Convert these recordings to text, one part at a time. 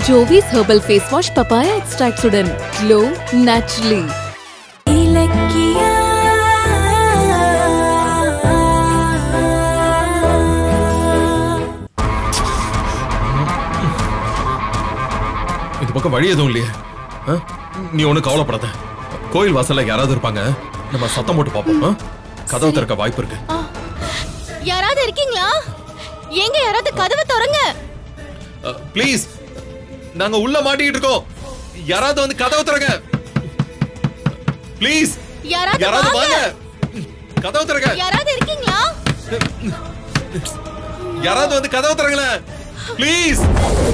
Jovees herbal face wash papaya எக்ஸ்ட்ராக்ட்ஸுடன் glow naturally இந்த பக்கம் வழி எதுவும் இல்லையே ஆ? நீ ஒன்றும் கவலைப்படாத கோயில் வாசல்ல யாராவது இருப்பாங்க நம்ம சத்தம் போட்டு பார்ப்போம் ஆ? கதவு திறக்க வாய்ப்பு இருக்கு யாராவது இருக்கீங்களா எங்க யாராவது கதவை திறங்க ப்ளீஸ் நாங்க உள்ள மாட்டிக்கிட்டு இருக்கோம் யாராவது வந்து கதவு திறங்க ப்ளீஸ் யாராவது யாராவது வாங்க வாங்க கதவு திறங்க யாராவது இருக்கீங்களா யாராவது வந்து கதவு திறங்களேன் ப்ளீஸ்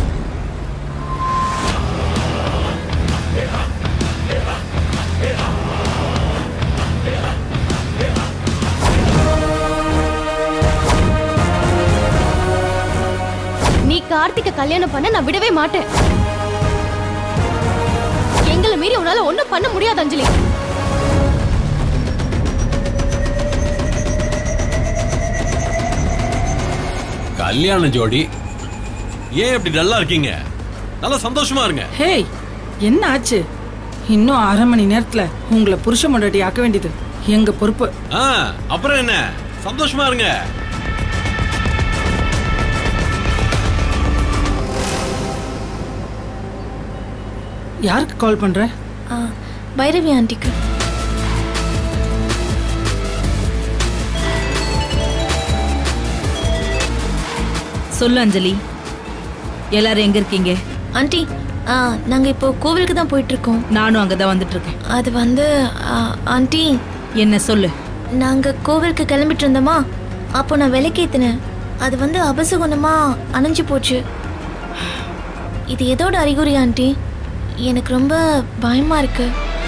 நீ கார்த்திக்க கல்யாணம் பண்ண நான் விடவே மாட்டேன் எங்களை மீறி உன்னால ஒண்ணும் பண்ண முடியாது அஞ்சலி கல்யாண ஜோடி ஏன் இப்படி டல்லா இருக்கீங்க நல்லா சந்தோஷமா இருங்க ஹேய் என்ன ஆச்சு இன்னும் அரை மணி நேரத்துல உங்களை புருஷ முன்னாடி ஆக்க வேண்டியது எங்க பொறுப்பு ஆ அப்புறம் என்ன சந்தோஷமா இருங்க யாருக்கு கால் பண்ற பைரவி ஆண்டிக்கு சொல்லு அஞ்சலி எல்லாரும் எங்க இருக்கீங்க ஆண்டி ஆ, நாங்க இப்போ கோவிலுக்கு தான் போயிட்டு இருக்கோம் நானும் அங்கதான் வந்துட்டு இருக்கேன் அது வந்து ஆ, ஆண்டி என்ன சொல்லு நாங்க கோவிலுக்கு கிளம்பிட்டு இருந்தோமா அப்போ நான் விளக்கேத்தினேன் அது வந்து அபசகுணமா அணைஞ்சு போச்சு இது எதோட அறிகுறி ஆண்டி எனக்கு ரொம்ப பயமா இருக்கு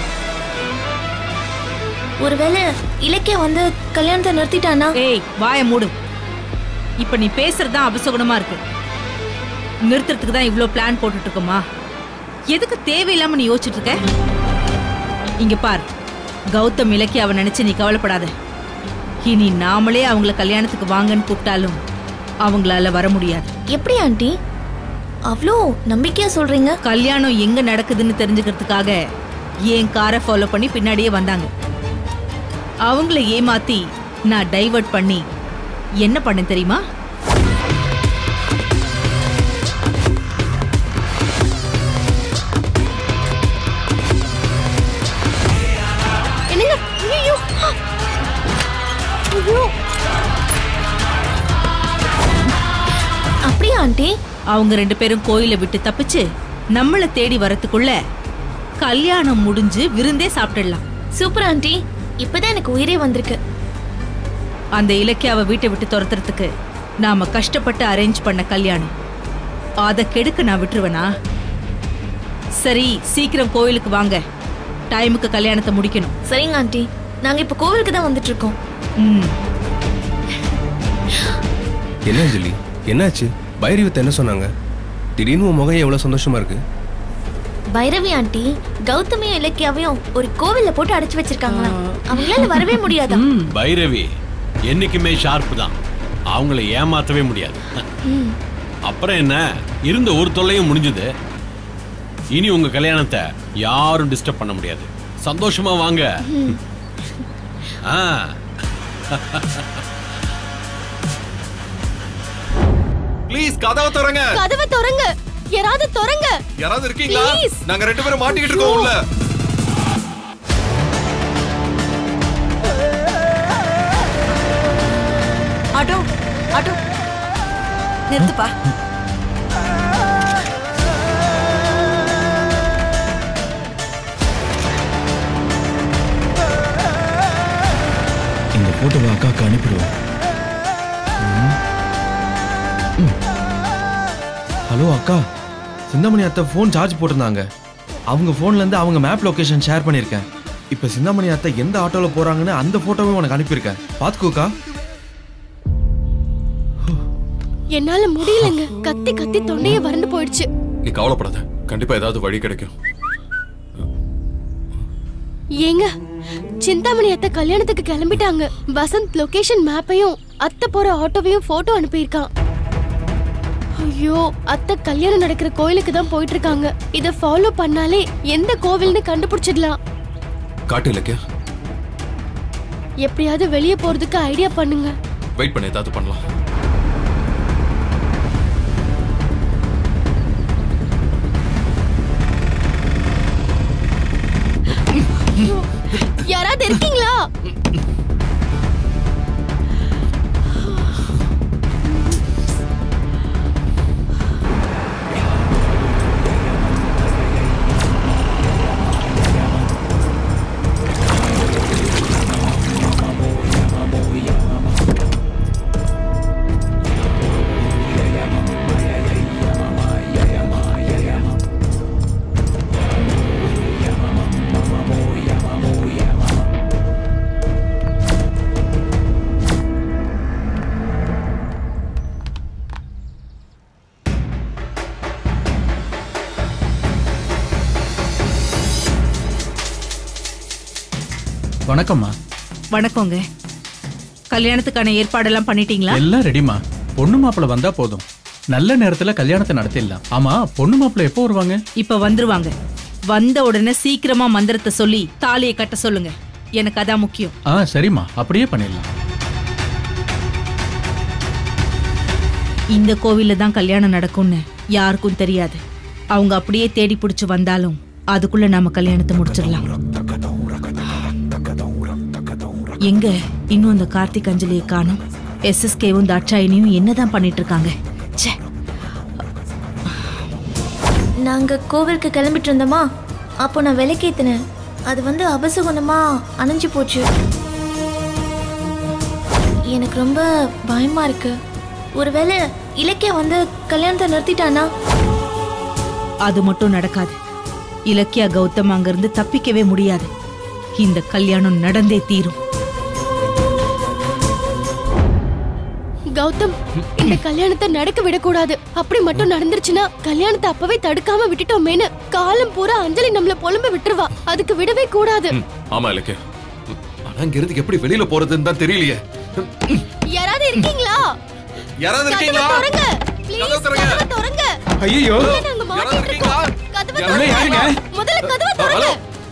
ஒருவேளை இலக்கிய வந்து கல்யாணத்தை நிறுத்திட்டானா ஏய் வாயை மூடு இப்ப நீ பேசுறது தான் அபசகுணமா இருக்கு நிறுத்துறதுக்கு தான் இவ்ளோ பிளான் போட்டுட்டு இருக்கோமா எதுக்கு தேவையில்லாம நீ யோசிச்சுட்டு இருக்க இங்க பார் கௌதம் இலக்கி அவ நினைச்சு நீ கவலைப்படாத இனி நாமளே அவங்கள கல்யாணத்துக்கு வாங்கன்னு கூப்பிட்டாலும் அவங்களால வர முடியாது எப்படி ஆண்டி அவ்வளோ நம்பிக்கையா சொல்றீங்க கல்யாணம் எங்க நடக்குதுன்னு தெரிஞ்சுக்கிறதுக்காக என் காரை ஃபாலோ பண்ணி பின்னாடியே வந்தாங்க அவங்கள ஏமாத்தி நான் டைவர்ட் பண்ணி என்ன பண்ணேன் தெரியுமா என்னங்க ஐயோ ஐயோ அப்படியா ஆண்டி அவங்க ரெண்டு பேரும் கோயிலை விட்டு தப்பிச்சு நம்மள தேடி வரத்துக்குள்ள கல்யாணம் முடிஞ்சு விருந்தே சாப்பிட்டுடலாம் சூப்பர் ஆண்டி இப்பதான் எனக்கு உயிரே வந்திருக்கு அந்த இலக்கியாவை வீட்டை விட்டு துரத்துறதுக்கு நாம கஷ்டப்பட்டு அரேஞ்ச் பண்ண கல்யாணம் அதை கெடுக்க நான் விட்டுருவேனா சரி சீக்கிரம் கோயிலுக்கு வாங்க டைமுக்கு கல்யாணத்தை முடிக்கணும் சரிங்க ஆண்டி நாங்க இப்ப கோவிலுக்கு தான் வந்துட்டு இருக்கோம் ம் என்ன அஞ்சலி என்னாச்சு பைரவத்தை என்ன சொன்னாங்க திடீர்னு உன் முகம் எவ்வளவு சந்தோஷமா இருக்கு பைரவி ஆண்டி கௌதமியும் இலக்கியாவையும் ஒரு கோவில்ல போட்டு அடைச்சு வச்சிருக்காங்களாம் அவங்களால வரவே முடியாதா பைரவி என்னைக்குமே ஷார்ப் தான் அவங்கள ஏமாத்தவே முடியாது அப்புறம் என்ன இருந்த ஒரு தொல்லையும் முடிஞ்சது இனி உங்க கல்யாணத்தை யாரும் டிஸ்டர்ப் பண்ண முடியாது சந்தோஷமா வாங்க ஆ ப்ளீஸ் கதவை திறங்க கதவை திறங்க யாராவது திறங்க யாராவது இருக்கீங்களா Please. நாங்க ரெண்டு பேரும் மாட்டிக்கிட்டு இருக்கோம் உள்ள ஆட்டோ ஆட்டோ நிறுத்துப்பா இந்த போட்டோவை அக்காவுக்கு அனுப்பிடுவோம் ஹலோ அக்கா சிந்தாமணி அத்தை ஃபோன் சார்ஜ் போட்டிருந்தாங்க அவங்க ஃபோன்ல இருந்து அவங்க மேப் லொகேஷன் ஷேர் பண்ணியிருக்கேன் இப்போ சிந்தாமணி அத்தை எந்த ஆட்டோவில் போறாங்கன்னு அந்த போட்டோவை உனக்கு அனுப்பியிருக்கேன் பார்த்துக்கோக்கா என்னால முடியலங்க கத்தி கத்தி தொண்டையே வறண்டு போயிடுச்சு நீ கவலைப்படாத கண்டிப்பா ஏதாவது வழி கிடைக்கும் ஏங்க சிந்தாமணி அத்தை கல்யாணத்துக்கு கிளம்பிட்டாங்க வசந்த் லொகேஷன் மேப்பையும் அத்தை போற ஆட்டோவையும் போட்டோ அனுப்பியிருக்கான் ஐயோ அத்தை கல்யாணம் நடக்கிற கோயிலுக்கு தான் போயிட்டு இருக்காங்க இத ஃபாலோ பண்ணாலே எந்த கோவில்னு கண்டுபிடிச்சிடலாம் காட்டு இலக்கியா எப்படியாவது வெளியே போறதுக்கு ஐடியா பண்ணுங்க வெயிட் பண்ணி ஏதாவது பண்ணலாம் யாராவது இருக்கீங்களா வணக்கம்மா வணக்கங்க கல்யாணத்துக்கான ஏற்பாடெல்லாம் பண்ணிட்டீங்களா எல்லாம் ரெடிமா பொண்ணு மாப்பிள்ளை வந்தா போதும் நல்ல நேரத்துல கல்யாணத்தை நடத்திடலாம் ஆமா பொண்ணு மாப்பிள்ளை எப்போ வருவாங்க இப்ப வந்துருவாங்க வந்த உடனே சீக்கிரமா மந்திரத்தை சொல்லி தாலியை கட்ட சொல்லுங்க எனக்கு அதான் முக்கியம் ஆ சரிம்மா அப்படியே பண்ணிடலாம் இந்த கோவில்ல தான் கல்யாணம் நடக்கும்னு யாருக்கும் தெரியாது அவங்க அப்படியே தேடி பிடிச்சு வந்தாலும் அதுக்குள்ள நாம கல்யாணத்தை முடிச்சிடலாம் எங்க இன்னும் அந்த கார்த்திக் அஞ்சலியை காணும் எஸ்எஸ்கேவும் தாட்சாயினியும் என்னதான் பண்ணிட்டு இருக்காங்க ச்சே நாங்க கோவிலுக்கு கிளம்பிட்டு இருந்தோமா அப்போ நான் விளக்கேத்தினேன் அது வந்து அபசகுணமா அணைஞ்சு போச்சு எனக்கு ரொம்ப பயமா இருக்கு ஒருவேளை இலக்கிய வந்து கல்யாணத்தை நிறுத்திட்டானா அது மட்டும் நடக்காது இலக்கியா கௌதம் அங்கிருந்து தப்பிக்கவே முடியாது இந்த கல்யாணம் நடந்தே தீரும் கௌதம் இந்த கல்யாணத்தை நடக்க விடக்கூடாது அப்படி மட்டும் நடந்துருச்சுன்னா கல்யாணத்தை அப்பவே தடுக்காம விட்டுட்டோமேனு காலம் பூரா அஞ்சலி நம்மள புலம்ப விட்டுருவா அதுக்கு விடவே கூடாது ம், ஆமா இலக்கியா ஆனா இங்க இருந்து எப்படி வெளியில போறதுன்னு தான் தெரியலையே யாராவது இருக்கீங்களா யாராவது கதவை இருக்கீங்களா திறங்க ப்ளீஸ் கதவை திறங்க ஐயோ உள்ள நாங்க மாட்டிட்டு இருக்கோம் கதவை உள்ள யாருங்க? திறங்க முதல்ல கதவை திறங்க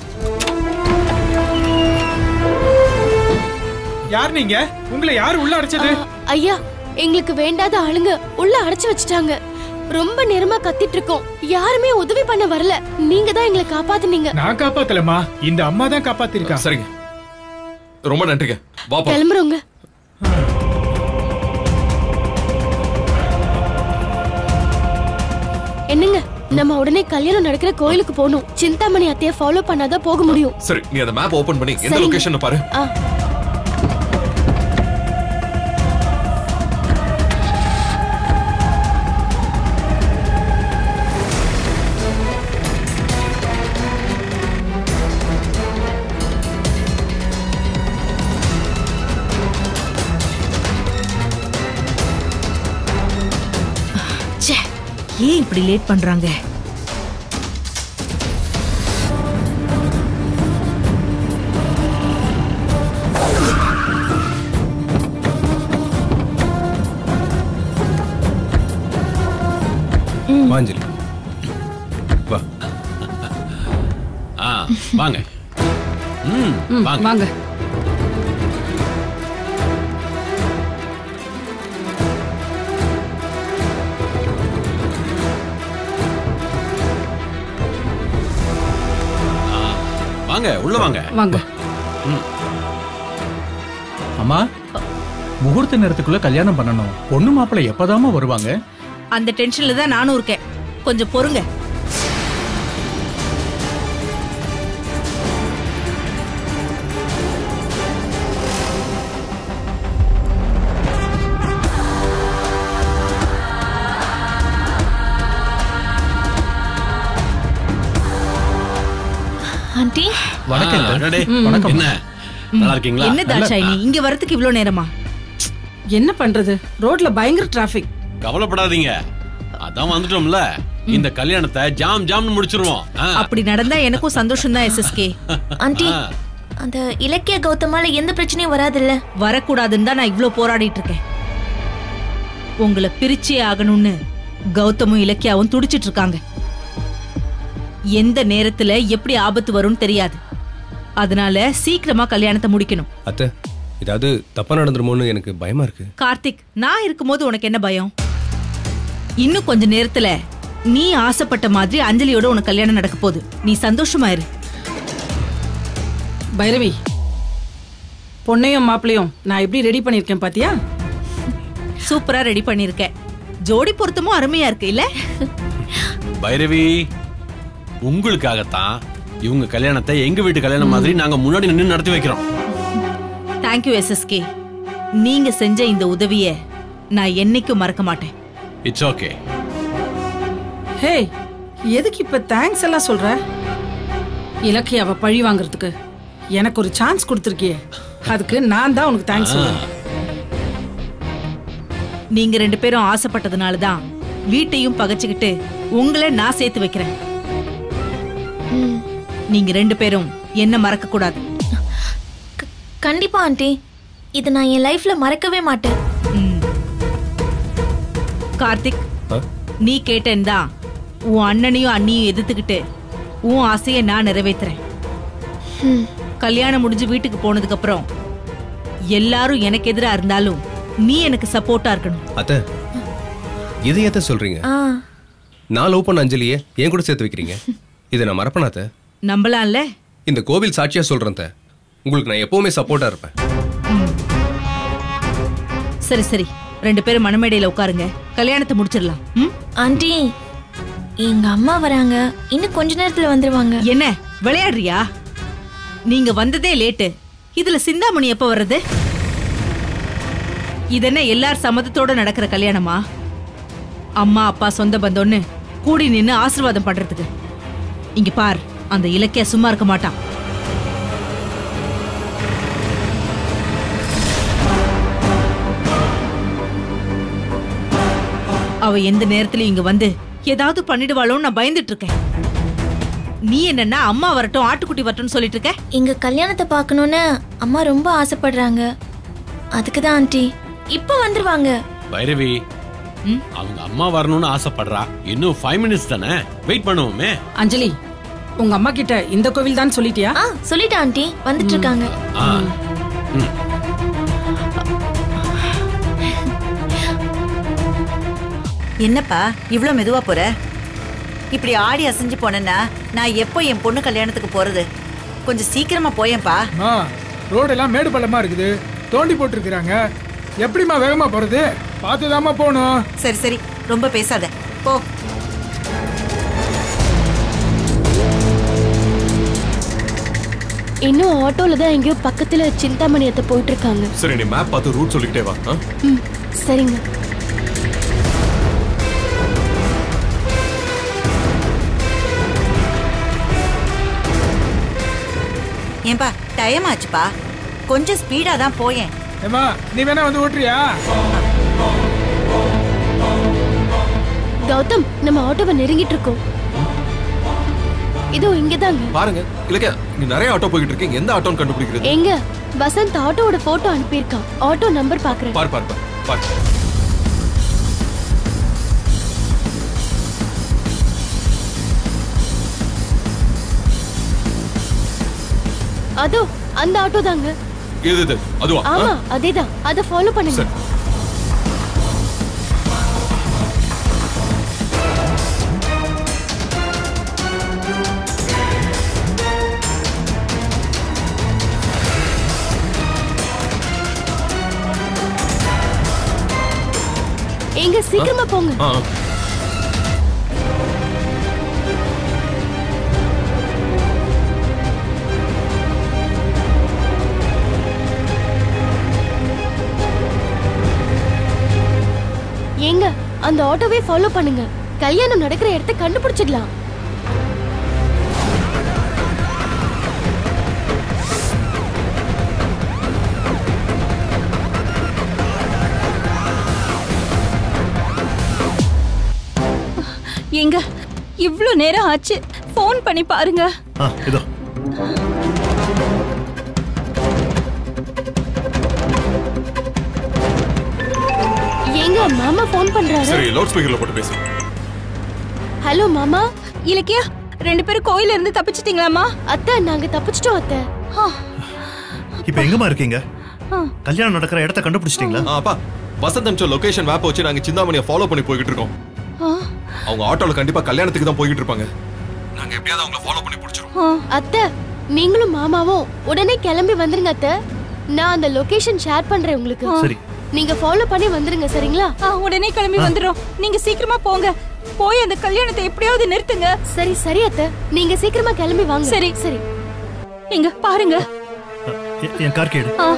யார் நீங்க உங்களை யார் உள்ள அடைச்சது ஆ, ஐயா எங்களுக்கு வேண்டாத ஆளுங்க உள்ள அடைச்சு வச்சுட்டாங்க ரொம்ப நேரமா கத்திட்டு இருக்கோம் யாருமே உதவி பண்ண வரல நீங்க தான் எங்களை காப்பாத்துனீங்க நான் காப்பாத்தலமா இந்த அம்மா தான் காப்பாத்திருக்கா சரிங்க ரொம்ப நன்றிங்க வாப்பா கிளம்புறோங்க என்னங்க நம்ம உடனே கல்யாணம் நடக்கிற கோயிலுக்கு போகணும் சிந்தாமணி அத்தைய ஃபாலோ பண்ணாதான் போக முடியும் சரி நீ அந்த மேப் ஓபன் பண்ணி எந்த சரிங்க. லொகேஷன் பாரு ஆ ச்சே ஏன் இப்படி லேட் பண்றாங்க வாஞ்சலி வா ஆ வாங்க ம் வாங்க வாங்க வாங்க உள்ள வாங்க வாங்க அம்மா முகூர்த்த நேரத்துக்குள்ள கல்யாணம் பண்ணணும் பொண்ணு மாப்பிள்ளை எப்பதாம்மா வருவாங்க அந்த டென்ஷன்ல தான் நானும் இருக்கேன் கொஞ்சம் பொறுங்க ஆண்டி வணக்கம் ஆ, அடடே. வணக்கம் என்ன நல்லா இருக்கீங்களா என்ன தாட்சாயினி இங்க வரதுக்கு இவ்ளோ நேரமா என்ன பண்றது ரோட்ல பயங்கர டிராபிக் கவலைப்படாதீங்க அதான் வந்துட்டோம்ல இந்த கல்யாணத்தை ஜாம் ஜாம்னு முடிச்சிருவோம் ஆ. அப்படி நடந்தா எனக்கும் சந்தோஷம் தான் எஸ்எஸ்கே ஆண்டி அந்த இலக்கிய கௌதமால எந்த பிரச்சனையும் வராதுல்ல வரக்கூடாதுன்னு தான் நான் இவ்ளோ போராடிட்டு இருக்கேன் உங்களை பிரிச்சே ஆகணும்னு கௌதமும் இலக்கியாவும் துடிச்சிட்டு இருக்காங்க எந்த நேரத்துல எப்படி ஆபத்து வரும்னு தெரியாது அதனால சீக்கிரமா கல்யாணத்தை முடிக்கணும் அத்தை ஏதாவது தப்பா நடந்துருமோன்னு எனக்கு பயமா இருக்கு கார்த்திக் நான் இருக்கும்போது உனக்கு என்ன பயம் இன்னும் கொஞ்ச நேரத்துல நீ ஆசைப்பட்ட மாதிரி அஞ்சலியோட உனக்கு கல்யாணம் நடக்க போகுது நீ சந்தோஷமா இரு பைரவி பொண்ணையும் மாப்பிளையும் நான் எப்படி ரெடி பண்ணியிருக்கேன் பாத்தியா சூப்பரா ரெடி பண்ணிருக்க ஜோடி பொருத்தமும் அருமையா இருக்கு இல்ல பைரவி உங்களுக்காகத்தான் இவங்க கல்யாணத்தை எங்க வீட்டு கல்யாணம் மாதிரி நாங்க முன்னாடி நின்று நடத்தி வைக்கிறோம் தேங்க்யூ எஸ்எஸ்கே நீங்க செஞ்ச இந்த உதவிய நான் என்னைக்கும் மறக்க மாட்டேன் இட்ஸ் ஓகே ஹே எதுக்கு இப்ப தேங்க்ஸ் எல்லாம் சொல்ற இலக்கியாவை பழி வாங்குறதுக்கு எனக்கு ஒரு சான்ஸ் கொடுத்துருக்கியே அதுக்கு நான் தான் உனக்கு தேங்க்ஸ் சொல்றேன் நீங்க ரெண்டு பேரும் ஆசைப்பட்டதுனால தான் வீட்டையும் பகைச்சுக்கிட்டு உங்களை நான் சேர்த்து வைக்கிறேன் நீங்க ரெண்டு பேரும் என்ன மறக்க கூடாது கண்டிப்பா ஆண்டி இதை நான் என் லைஃப்ல மறக்கவே மாட்டேன் கார்த்திக் நீ கேட்டேன் தான் உன் அண்ணனையும் அண்ணியும் எதிர்த்துக்கிட்டு உன் ஆசையை நான் நிறைவேத்துறேன் கல்யாணம் முடிஞ்சு வீட்டுக்கு போனதுக்கு அப்புறம் எல்லாரும் எனக்கு எதிரா இருந்தாலும் நீ எனக்கு சப்போர்ட்டா இருக்கணும் அத்தை இது ஏத்த சொல்றீங்க ஆ நான் லவ் பண்ண அஞ்சலியை என் கூட சேர்த்து வைக்கிறீங்க இதை நான் மறப்பேனா அத்தை நம்பலாம்ல இந்த கோவில் சாட்சியா சொல்றேன் அத்தை. உங்களுக்கு நான் எப்பவுமே சப்போர்ட்டா இருப்பேன் சரி சரி ரெண்டு பேரும் மணமேடையில உட்காருங்க கல்யாணத்தை முடிச்சிடலாம் ம்? ஆண்டி எங்க அம்மா வராங்க இன்னும் கொஞ்ச நேரத்துல வந்துருவாங்க என்ன விளையாடுறியா நீங்க வந்ததே லேட்டு இதுல சிந்தாமணி எப்ப வர்றது இதென்ன எல்லார் சம்மதத்தோட நடக்கிற கல்யாணமா அம்மா அப்பா சொந்த பந்தம்னு கூடி நின்னு ஆசீர்வாதம் பண்றதுக்கு இங்க பார் அந்த இலக்கிய சும்மா இருக்க மாட்டான் அவ எந்த நேரத்திலயும் இங்க வந்து ஏதாவது பண்ணிடுவாளோன்னு நான் பயந்துட்டு இருக்கேன் நீ என்னன்னா அம்மா வரட்டும் ஆட்டுக்குட்டி வரட்டும்னு சொல்லிட்டு இருக்க எங்க கல்யாணத்தை பார்க்கணும்னு அம்மா ரொம்ப ஆசைப்படுறாங்க அதுக்கு தான் ஆண்டி இப்போ வந்துருவாங்க பைரவி அவங்க அம்மா வரணும்னு ஆசைப்படுறா இன்னும் ஃபைவ் மினிட்ஸ் தானே வெயிட் பண்ணுவோமே அஞ்சலி உங்க அம்மா கிட்ட இந்த கோவில் தான் சொல்லிட்டியா ஆ சொல்லிட்டேன் ஆண்டி வந்துட்டு இருக்காங்க ஆ என்னப்பா இவ்ளோ மெதுவா போற இப்படி ஆடி அசைஞ்சு போனேன்னா நான் எப்போ என் பொண்ணு கல்யாணத்துக்கு போறது கொஞ்சம் சீக்கிரமா போயேன்ப்பா அம்மா ரோடெல்லாம் மேடு பள்ளமா இருக்குது தோண்டி போட்டிருக்கிறாங்க எப்படிம்மா வேகமா போறது பார்த்துதாம்மா போகணும் சரி சரி ரொம்ப பேசாத போ இன்னும் ஆட்டோல தான் எங்கேயோ பக்கத்துல சிந்தாமணியத்தை போயிட்டு இருக்காங்க சரி நீ மேப் பார்த்து ரூட் சொல்லிக்கிட்டே வா ஆ? ம் சரிங்க ஏன்பா டைம் ஆச்சுப்பா கொஞ்சம் ஸ்பீடா தான் போயேன் ஏம்மா நீ வேணா வந்து ஓட்டுறியா கௌதம் நம்ம ஆட்டோவை நெருங்கிட்டு இருக்கோம் இதோ இங்கதாங்க பாருங்க இல்லக்கா நீ நிறைய ஆட்டோ போய்கிட்டு இருக்கீங்க எந்த ஆட்டோன்னு கண்டுபிடிக்கிறது எங்க வசந்த் ஆட்டோவோட போட்டோ அனுப்பியிருக்கான் ஆட்டோ நம்பர் பாக்குறேன் பார் பார் பார் பார் அதோ அந்த ஆட்டோ தாங்க எது இது அதுவா ஆ? ஆமா அதேதான் அத ஃபாலோ பண்ணுங்க எங்க சீக்கிரமா போங்க ஆ ஆ. ஏங்க அந்த ஆட்டோவே ஃபாலோ பண்ணுங்க கல்யாணம் நடக்கிற இடத்த கண்டுபிடிச்சிடலாம் எங்க இவ்ளோ நேரம் ஆச்சு ஃபோன் பண்ணி பாருங்க ஆ இதோ ஏங்க மாமா மாமா ஃபோன் பண்றாரு சரி லவுட் ஸ்பீக்கர்ல போட்டு பேசு ஹலோ மாமா இலக்கியா ரெண்டு பேரும் கோயில இருந்து தப்பிச்சிட்டீங்களாமா அத்தை நாங்க தப்பிச்சிட்டோம் அத்தை இப்போ எங்கம்மா இருக்கீங்க கல்யாணம் நடக்கிற இடத்த கண்டுபிடிச்சிட்டீங்களா ஆ, அப்பா வசந்த் அமிச்ச லொகேஷன் மேப் வச்சு நாங்க சிந்தாமணியை ஃபாலோ பண்ணி போய்கிட்டு இருக்கோம் அவங்க ஆட்டோல கண்டிப்பா கல்யாணத்துக்கு தான் போய்கிட்டு இருப்பாங்க நாங்க எப்படியாவது அவங்கள ஃபாலோ பண்ணி பிடிச்சிரும் அத்தை நீங்களும் மாமாவும் உடனே கிளம்பி வந்துருங்க அத்தை நான் அந்த லொகேஷன் ஷேர் பண்றேன் உங்களுக்கு சரி. நீங்க ஃபாலோ பண்ணி வந்துருங்க சரிங்களா ஆ, உடனே கிளம்பி வந்துடும் நீங்க சீக்கிரமா போங்க போய் அந்த கல்யாணத்தை எப்படியாவது நிறுத்துங்க சரி சரி அத்தை நீங்க சீக்கிரமா கிளம்பி வாங்க சரி. சரி எங்க பாருங்க எ- என் கார் கேடு ஆ,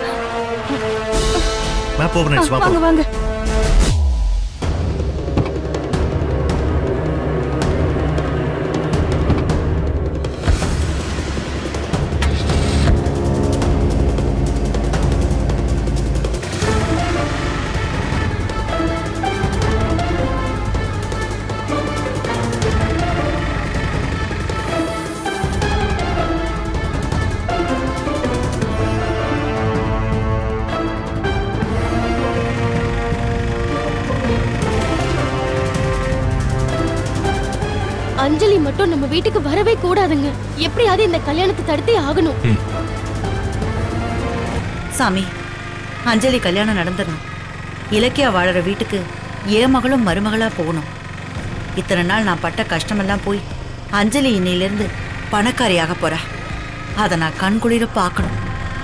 மேப் ஓபன் ஆ, ஆயிடுச்சு வா வாங்க போலாம். வாங்க அஞ்சலி மட்டும் நம்ம வீட்டுக்கு வரவே கூடாதுங்க எப்படியாவது இந்த கல்யாணத்தை தடுத்தே ஆகணும் சாமி அஞ்சலி கல்யாணம் நடந்துடணும் இலக்கியா வாழற வீட்டுக்கு என் மகளும் மருமகளா போகணும் இத்தனை நாள் நான் பட்ட கஷ்டமெல்லாம் போய் அஞ்சலி இன்னையிலிருந்து பணக்காரியாக போறா அதை நான் கண்குளிர பார்க்கணும்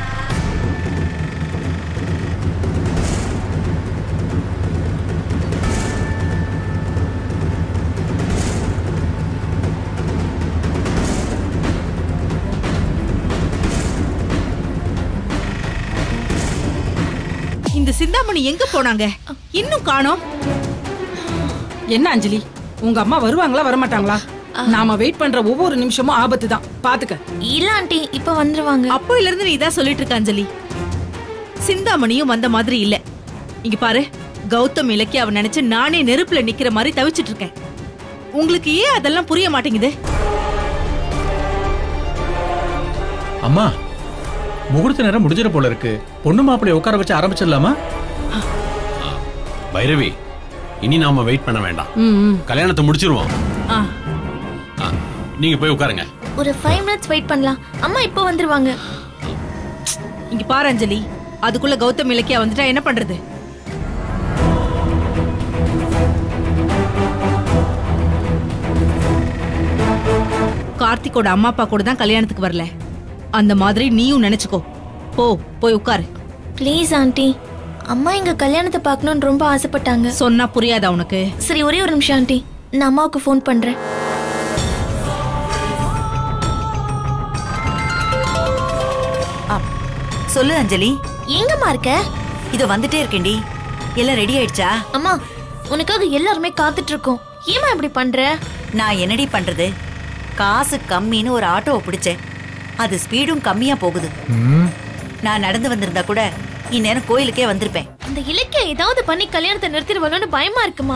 இந்த சிந்தாமணி எங்க போனாங்க இன்னும் காணோம் என்ன அஞ்சலி உங்க அம்மா வருவாங்களா வரமாட்டாங்களா நாம வெயிட் பண்ற ஒவ்வொரு நிமிஷமும் ஆபத்து தான் பாத்துக்க இல்ல ஆண்டி இப்ப வந்துருவாங்க அப்போல இருந்து நீ இதான் சொல்லிட்டு இருக்க அஞ்சலி சிந்தாமணியும் வந்த மாதிரி இல்ல இங்க பாரு கௌதம் இலக்கிய அவன் நினைச்சு நானே நெருப்புல நிக்கிற மாதிரி தவிச்சிட்டு இருக்கேன் உங்களுக்கு ஏன் அதெல்லாம் புரிய மாட்டேங்குது அம்மா முகூர்த்த நேரம் முடிஞ்சிட போல இருக்கு பொண்ணு மாப்பிள்ளை உட்கார வச்சு ஆரம்பிச்சிடலாமா பைரவி இனி நாம வெயிட் பண்ண வேண்டாம் கல்யாணத்தை முடிச்சிருவோம் ஆ, ஆ, நீங்க போய் உட்காருங்க ஒரு ஃபைவ் மினிட்ஸ் வெயிட் பண்ணலாம் அம்மா இப்போ வந்துருவாங்க இங்க பாரு அஞ்சலி அதுக்குள்ள கௌதம் இலக்கியா வந்துட்டா என்ன பண்றது கார்த்திக்கோட அம்மா அப்பா கூட தான் கல்யாணத்துக்கு வரல அந்த மாதிரி நீயும் நினைச்சுக்கோ போ போய் உட்காரு ப்ளீஸ் ஆண்டி அம்மா எங்க கல்யாணத்தை பார்க்கணும்னு ரொம்ப ஆசைப்பட்டாங்க சொன்னா புரியாதா உனக்கு சரி ஒரே ஒரு நிமிஷம் ஆண்டி நான் அம்மாவுக்கு ஃபோன் பண்றேன் சொல்லு அஞ்சலி எங்கம்மா இருக்க இதோ வந்துட்டே இருக்கேன்டி எல்லாம் ரெடி ஆயிடுச்சா அம்மா உனக்காக எல்லாருமே காத்துட்டு இருக்கோம் ஏமா இப்படி பண்ற நான் என்னடி பண்றது காசு கம்மின்னு ஒரு ஆட்டோவை பிடிச்சேன் அது ஸ்பீடும் கம்மியா போகுது நான் நடந்து வந்திருந்தா கூட இந்நேரம் கோயிலுக்கே வந்திருப்பேன் இந்த இலக்கிய ஏதாவது பண்ணி கல்யாணத்தை நிறுத்திடுவாளோன்னு பயமா இருக்குமா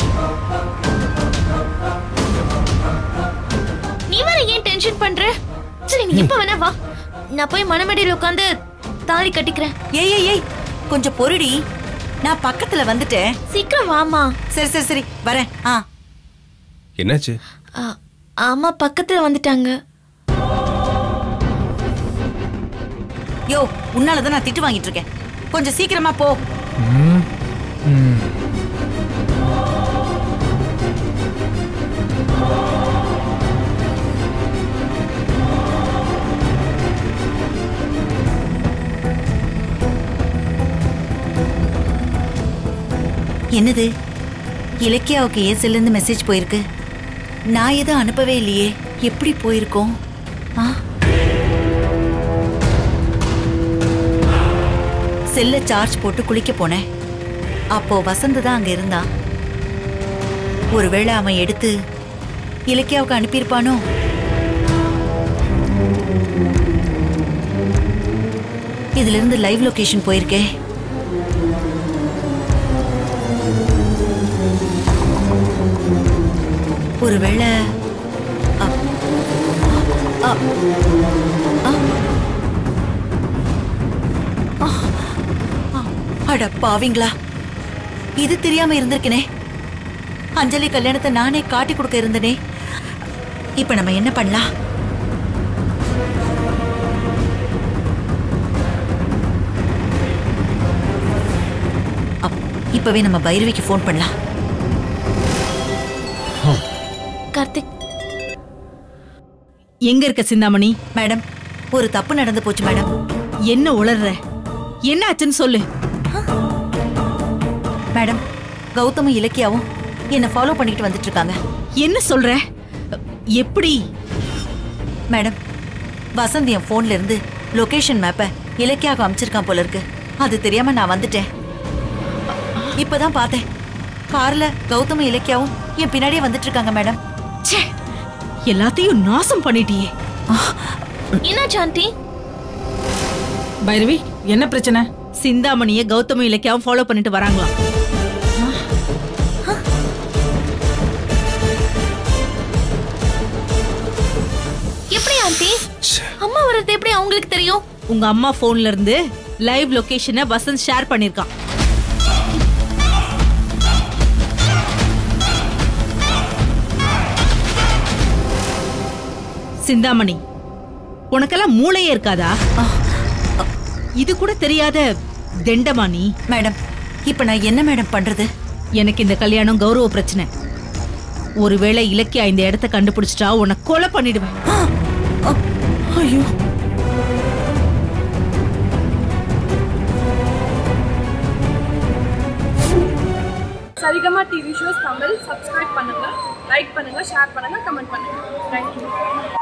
நீ வேற ஏன் டென்ஷன் பண்ற சரி நீ எப்ப வேணா வா நான் போய் மணமேடையில் உட்காந்து தாலி கட்டிக்கிறேன் ஏய் ஏய் ஏய் கொஞ்சம் பொறுடி நான் பக்கத்துல வந்துட்டேன் சீக்கிரம் வாமா சரி சரி சரி வரேன் ஆ என்னாச்சு ஆ, ஆமா பக்கத்துல வந்துட்டாங்க யோ உன்னால தான் நான் திட்டு வாங்கிட்டு இருக்கேன் கொஞ்சம் சீக்கிரமா போ என்னது இலக்கியாவுக்கு ஏன் செல்லுந்து மெசேஜ் போயிருக்கு நான் எதுவும் அனுப்பவே இல்லையே எப்படி போயிருக்கோம் ஆ செல்ல சார்ஜ் போட்டு குளிக்க போனேன் அப்போ வசந்த் தான் அங்க இருந்தான் ஒருவேளை அவன் எடுத்து இலக்கியாவுக்கு அனுப்பியிருப்பானோ இதுல இருந்து லைவ் லொகேஷன் போயிருக்கேன் ஒருவேளை அ- அ- அ- அ- அ- அட பாவிங்களா இது தெரியாம இருந்திருக்கனே அஞ்சலி கல்யாணத்தை நானே காட்டி கொடுக்க இருந்தனே இப்ப நம்ம என்ன பண்ணலாம் அப்- இப்பவே நம்ம பைரவிக்கு ஃபோன் பண்ணலாம் கார்த்திக் எங்க இருக்க சிந்தாமணி மேடம் ஒரு தப்பு நடந்து போச்சு மேடம் என்ன உளர்ற என்ன ஆச்சுன்னு சொல்லு மேடம் கௌதமும் இலக்கியாவும் என்ன ஃபாலோ பண்ணிட்டு வந்துட்டு இருக்காங்க என்ன சொல்ற எப்படி மேடம் வசந்த் என் போன்ல இருந்து லொகேஷன் மேப்பை இலக்கியாவுக்கு அமைச்சிருக்கான் போல இருக்கு அது தெரியாம நான் வந்துட்டேன் இப்பதான் பார்த்தேன் கார்ல கௌதமும் இலக்கியாவும் என் பின்னாடியே வந்துட்டு இருக்காங்க மேடம் ச்சே எல்லாத்தையும் நாசம் பண்ணிட்டியே என்னாச்சு ஆண்டி பைரவி என்ன பிரச்சனை சிந்தாமணிய கௌதம இலக்கியாவும் ஃபாலோ பண்ணிட்டு வராங்களாம் எப்படி ஆண்டி அம்மா வர்றது எப்படி அவங்களுக்கு தெரியும் உங்க அம்மா போன்ல இருந்து லைவ் லொகேஷனை வசந்த் ஷேர் பண்ணிருக்கான் சிந்தாமணி உனக்கெல்லாம் மூளையே இருக்காதா இது கூட தெரியாத தெண்டமா நீ மேடம் இப்ப நான் என்ன மேடம் பண்றது எனக்கு இந்த கல்யாணம் கௌரவ பிரச்சனை ஒருவேளை இலக்கியா இந்த இடத்த கண்டுபிடிச்சிட்டா உன்னை கொலை பண்ணிடுவேன் ஐயோ Saregama TV shows Tamil subscribe பண்ணுங்க லைக் பண்ணுங்க ஷேர் பண்ணுங்க கமெண்ட் பண்ணுங்க தேங்க்யூ